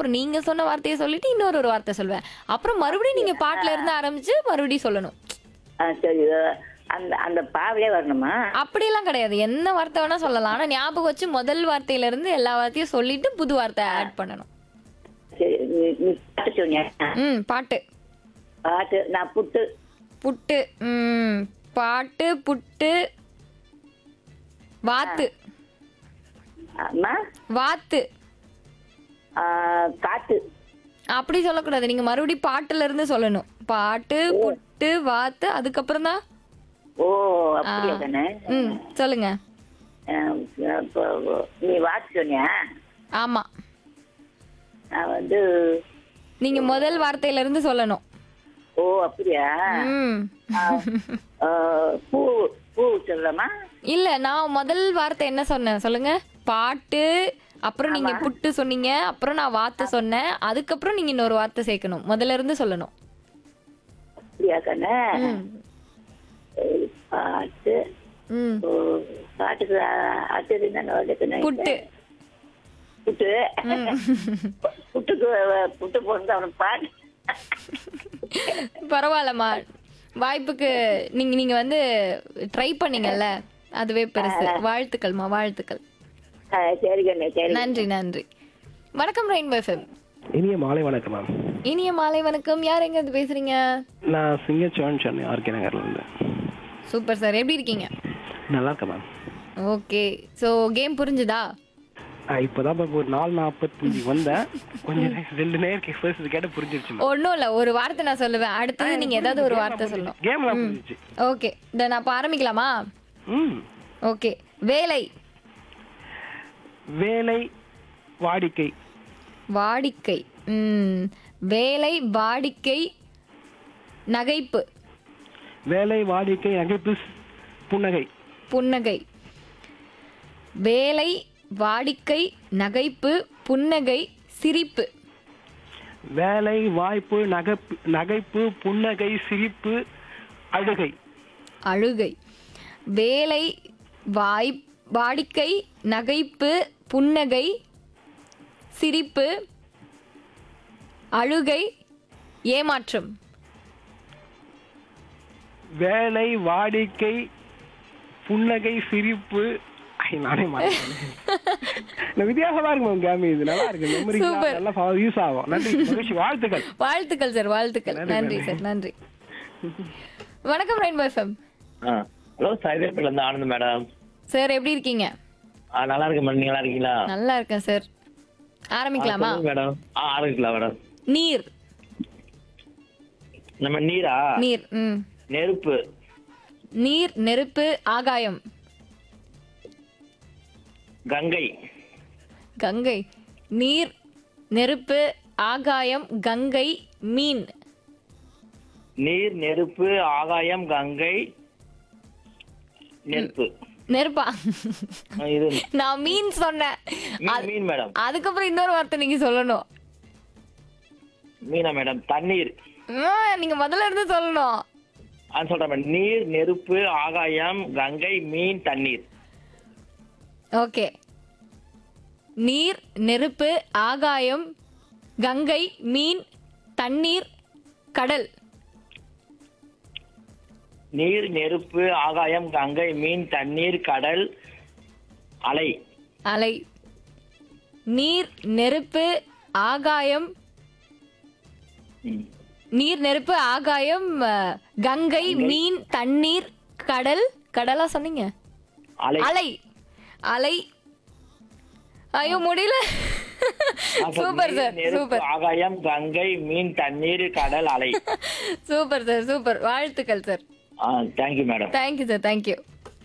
அப்புறம் நீங்க சொன்ன வார்த்தையை சொல்லிட்டு இன்னொரு ஒரு வார்த்தை சொல்வேன் அப்புறம் மறுபடியும் நீங்க பாட்டுல இருந்து ஆரம்பிச்சு மறுபடியும் சொல்லணும் ஆ, சரி இதோ அந்த அந்த பாவிலே வரணுமா அப்படியெல்லாம் கிடையாது என்ன வார்த்தை வேணா சொல்லலாம் ஆனா ஞாபகம் வச்சு முதல் வார்த்தையில இருந்து எல்லா வார்த்தையும் சொல்லிட்டு புது வார்த்தை ஆட் பண்ணணும் சரி நீ நீ பாட்டு சொன்னியா ம் பாட்டு பாட்டு நான் புட்டு புட்டு ம் பாட்டு புட்டு வாத்து அம்மா வாத்து ஆ, காத்து அப்படி சொல்லக்கூடாது நீங்க மறுபடியும் பாட்டுல இருந்து சொல்லணும் பாட்டு புட்டு வாத்து அதுக்கப்புறம் தான் ஓ அப்படியா தானே ம் சொல்லுங்க நீ வாட்டு சொன்னியா ஆமா நான் வந்து நீங்க முதல் வார்த்தையில இருந்து சொல்லணும் ஓ அப்படியா ம் ஆ, பூ பூ சொல்லலாமா இல்ல நான் முதல் வார்த்தை என்ன சொன்னேன் சொல்லுங்க பாட்டு அப்புறம் நீங்க புட்டு சொன்னீங்க அப்புறம் நான் வார்த்தை சொன்னேன் அதுக்கப்புறம் நீங்க இன்னொரு வார்த்தை சேர்க்கணும் முதல்ல இருந்து சொல்லணும் அப்படியா கண்ணே சரி, பாட்டு ம் ஓ, பாட்டுக்கு அ- அடுத்தது என்ன வருது புட்டு புட்டு புட்டுக்கு அஹ், புட்டு போட்டு அவனுக்கு பாட்டு பரவாயில்லம்மா வாய்ப்புக்கு நீங்க நீங்க வந்து ட்ரை பண்ணீங்கல்ல அதுவே பெருசு வாழ்த்துக்கள்மா வாழ்த்துக்கள் ஆ, சரி கண்ணே சரி நன்றி நன்றி வணக்கம் ரெயின்போ எஃப்எம் இனிய மாலை வணக்கம் மேம் இனிய மாலை வணக்கம் யார் எங்க இருந்து பேசுறீங்க நான் சிங்கச்சோன் சென்னை ஆர்கே நகர்ல இருந்து சூப்பர் சார் எப்படி இருக்கீங்க நல்லா இருக்கேன் மேம் ஓகே ஸோ கேம் புரிஞ்சுதா ஆ, இப்பதான் மேம் ஒரு நாலு நாற்பத்தஞ்சு வந்தேன் கொஞ்சம் நே- ரெண்டு நேருக்கு ஃபர்ஸ்ட் கேட்ட புரிஞ்சிருச்சு மேம் ஒன்றும் இல்லை ஒரு வார்த்தை நான் சொல்லுவேன் அடுத்தது நீங்க ஏதாவது ஒரு வார்த்தை சொல்லணும் கேம்லாம் புரிஞ்சிச்சு ஓகே இந்த நான் இப்போ ஆரம்பிக்கலாமா ம் ஓகே வேலை வேலை வாடிக்கை வாடிக்கை ம் வேலை வாடிக்கை நகைப்பு வேலை வாடிக்கை நகைப்பு ஸ்- புன்னகை புன்னகை வேலை வாடிக்கை நகைப்பு புன்னகை சிரிப்பு வேலை வாய்ப்பு நகைப்பு நகைப்பு புன்னகை சிரிப்பு அழுகை அழுகை வேலை வாய் வாடிக்கை நகைப்பு புன்னகை சிரிப்பு அழுகை ஏமாற்றம் வேலை வாடிக்கை புன்னகை சிரிப்பு ஐ, நானே மாட்டேன் வித்தியாசமா இருக்கு மேம் கேம் இது நல்லா இருக்கு மெமரி Super. நல்லா யூஸ் ஆகும் நன்றி மகிழ்ச்சி வாழ்த்துக்கள் வாழ்த்துக்கள் சார் வாழ்த்துக்கள் நன்றி சார் நன்றி வணக்கம் ரெயின்போ எஃப்எம் ஹலோ சைதாப்பேட்ல இருந்து ஆனந்த் மேடம் சார் எப்படி இருக்கீங்க ஆ நல்லா இருக்கேன் மேடம் நீங்க நல்லா இருக்கீங்களா நல்லா இருக்கேன் சார் ஆரம்பிக்கலாமா சொல்லுங்க மேடம் ஆ ஆரம்பிக்கலாம் மேடம் நீர் நம்ம நீரா நீர் ம் நெருப்பு நீர் நெருப்பு ஆகாயம் கங்கை கங்கை நீர் நெருப்பு ஆகாயம் கங்கை மீன் நீர் நெருப்பு ஆகாயம் கங்கை நெருப்பு நெருப்பா ஆ, இது நான் மீன் சொன்னேன் மீன் மீன் மேடம் அதுக்கப்புறம் இன்னொரு வார்த்தை நீங்க சொல்லணும் மீனா மேடம் தண்ணீர் ஆ, நீங்க முதல்ல இருந்து சொல்லணும் ஆ சொல்றேன் மேடம் நீர் நெருப்பு ஆகாயம் கங்கை மீன் தண்ணீர் ஓகே நீர் நெருப்பு ஆகாயம் கங்கை மீன் தண்ணீர் கடல் நீர் நெருப்பு ஆகாயம் கங்கை மீன் தண்ணீர் கடல் அலை அலை நீர் நெருப்பு ஆகாயம் ம். நீர் நெருப்பு ஆகாயம் அஹ், கங்கை மீன் தண்ணீர் கடல் கடலா சொன்னீங்க அலை அலை அலை ஐயோ முடியல ஆ, சார், சூப்பர் நீர், சார் நெருப்பு, சூப்பர் ஆகாயம் கங்கை மீன் தண்ணீர் கடல் அலை சூப்பர் சார் சூப்பர் வாழ்த்துக்கள் சார் ஆ thank you madam thank you sir thank you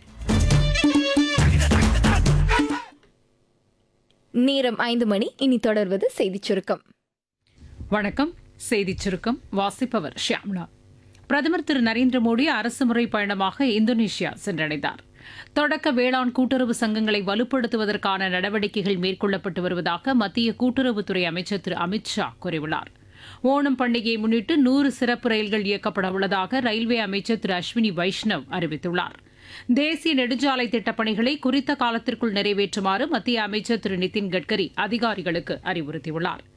நேரம் ஐந்து மணி இனி தொடர்வது செய்திச் சுருக்கம் வணக்கம் செய்திச் சுருக்கம் வாசிப்பவர் ஷியாம்லா பிரதமர் திரு நரேந்திர மோடி அரசுமுறை பயணமாக இந்தோனேஷியா சென்றடைந்தார் தொடக்க வேளாண் கூட்டுறவு சங்கங்களை வலுப்படுத்துவதற்கான நடவடிக்கைகள் மேற்கொள்ளப்பட்டு வருவதாக மத்திய கூட்டுறவுத்துறை அமைச்சர் திரு அமித் ஷா கூறியுள்ளார் ஓணம் பண்டிகையை முன்னிட்டு நூறு சிறப்பு ரயில்கள் இயக்கப்பட உள்ளதாக ரயில்வே அமைச்சர் திரு அஸ்வினி வைஷ்ணவ் அறிவித்துள்ளார் தேசிய நெடுஞ்சாலை திட்டப் பணிகளை குறித்த காலத்திற்குள் நிறைவேற்றுமாறு மத்திய அமைச்சர் திரு நிதின் கட்கரி அதிகாரிகளுக்கு அறிவுறுத்தியுள்ளார்